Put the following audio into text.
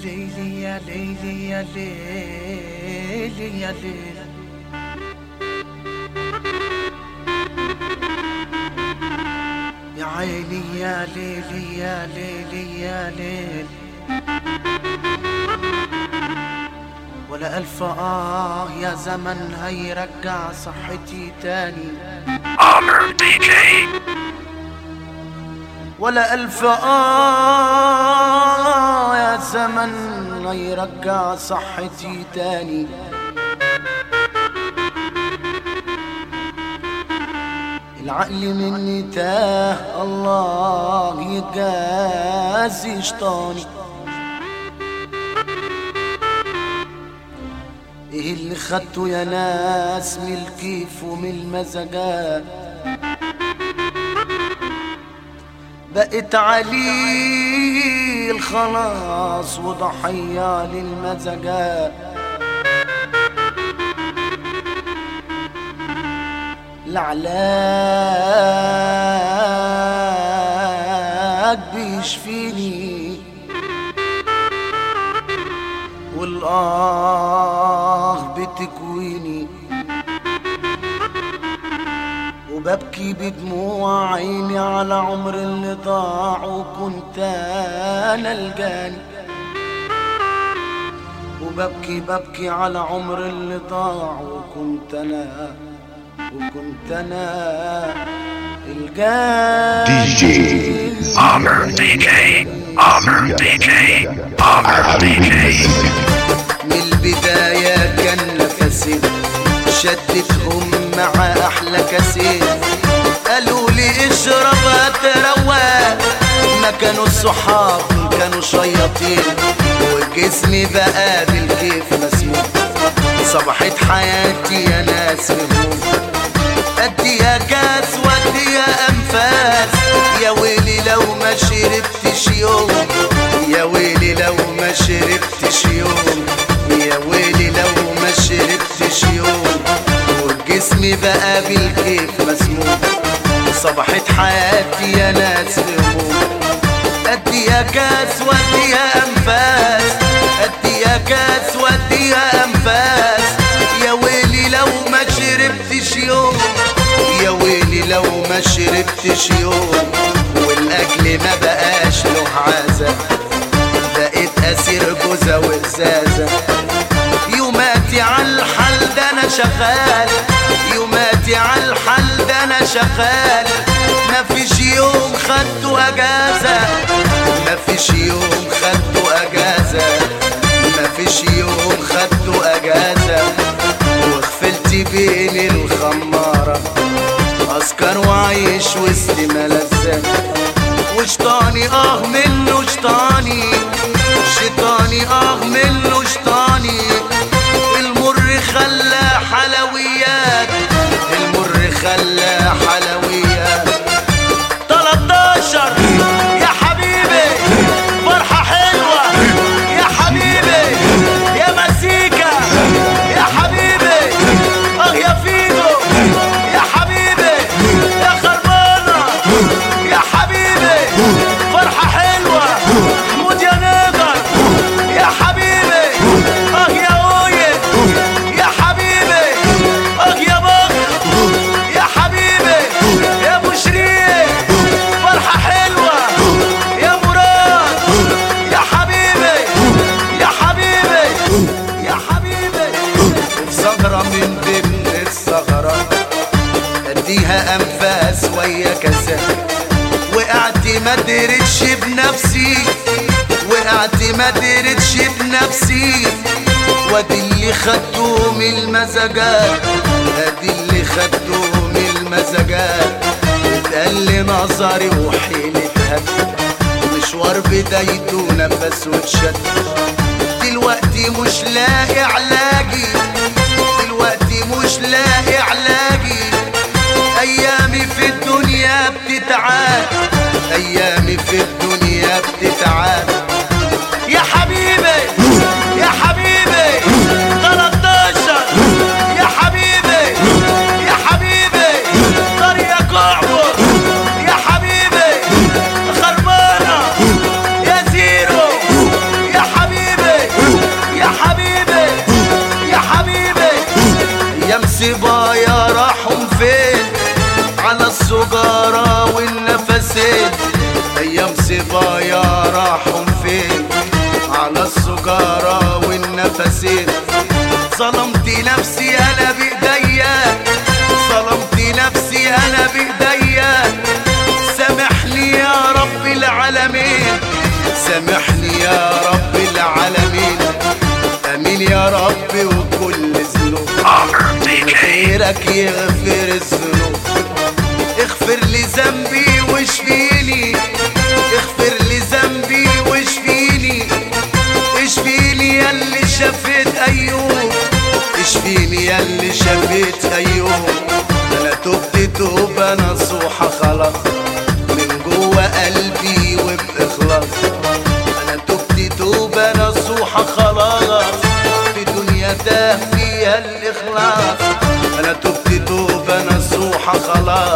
ليلي يا ليلي يا ليلي يا ليلي يا عيني يا ليلي يا ليلي يا ليل ولا ألف آه يا زمن هيرجع صحتي تاني Armor DJ. ولا ألف آه يا زمن هيرجع صحتي تاني العقل مني تاه الله يجازي شطاني ايه اللي خدته يا ناس من الكيف ومن المزاجات بقت عليل خلاص وضحية للمزاجات العلاج بيشفيني والآه بتكويني وببكي بدموع عيني على عمر اللي ضاع وكنت انا الجاني وببكي ببكي على عمر اللي ضاع وكنت انا وكنت انا الجاني DJ. Armor DJ. Armor DJ. Armor DJ. من البداية كان نفسي شدتهم مع أحلى كاسين قالوا لي اشرب هتروق ما كانوا الصحاب كانوا شياطين وجسمي بقى بالكيف مسموم صبحت حياتي يا ناس هموم ادي يا كاس ودي يا انفاس يا ويلي لو ما شربتش يوم يا ويلي لو ما شربتش يوم يا ويلي لو ما شربتش يوم وجسمي بقى بالكيف مسموم صبحت حياتي يا ناس هموم ادي يا كاس ودي يا انفاس ادي يا كاس ودي يا انفاس يا ويلي لو ما شربتش يوم يا ويلي لو ما شربتش يوم والاكل ما بقاش له عازة بقيت اسير جوزة وازازة يوماتي على الحال ده انا شغال يوماتي على الحال ده انا شغال مفيش يوم خدته اجازة مفيش يوم خدته اجازة مفيش يوم خدته اجازة وغفلت بين الخمارة اسكر وعيش وسط ملذات وشطاني اه منه شطاني شيطاني اه منه شطاني المر خلى حلويات المر خلى حلويات 13 يا حبيبي فرحة حلوة يا حبيبي يا مسيكة يا حبيبي اه يا فيدو يا حبيبي يا خربانة يا حبيبي فرحة حلوة مود يا نقدر يا حبيبي اه يا اويل يا حبيبي اه يا بكر يا حبيبي يا ابو شريك فرحة حلوة يا مراد يا حبيبي يا حبيبي يا حبيبي زهرة من ضمن الثغرة اديها انفاس ويا كساد وقعت ما درتش بنفسي وقعت ما درتش بنفسي وادي اللي خدته من المزاجات ادي اللي خدته من المزاجات اتقل لي نظري وحيلة هد مشوار بدايته نفس واتشد دلوقتي مش لاقي علاجي دلوقتي مش لاقي علاجي ايامي في الدنيا بتتعاد ايامي في الدنيا بتتعاد يا حبيبي يا حبيبي 13 يا حبيبي يا حبيبي طريق اعبر يا حبيبي خربانه يا زيرو يا حبيبي صبايا راحوا فين على السجارة والنفسين ايام صبايا راحوا فين على السجارة والنفسين ظلمت نفسي انا بايديا ظلمت نفسي انا بايديا سامحني يا رب العالمين سامحني يا رب العالمين امين يا رب وكل ذنوب Honor DK. غيرك يغفر الذنوب اغفر لي ذنبي واشفيني اغفر لي ذنبي واشفيني اشفيني يا اللي شفيت ايوب اشفيني يا اللي شفيت ايوب انا تبت توبه نصوحه خلاص من جوه قلبي وباخلاص انا تبت توبه نصوحه خلاص في دنيا تاه فيها الاخلاص انا تبت توبه نصوحه خلاص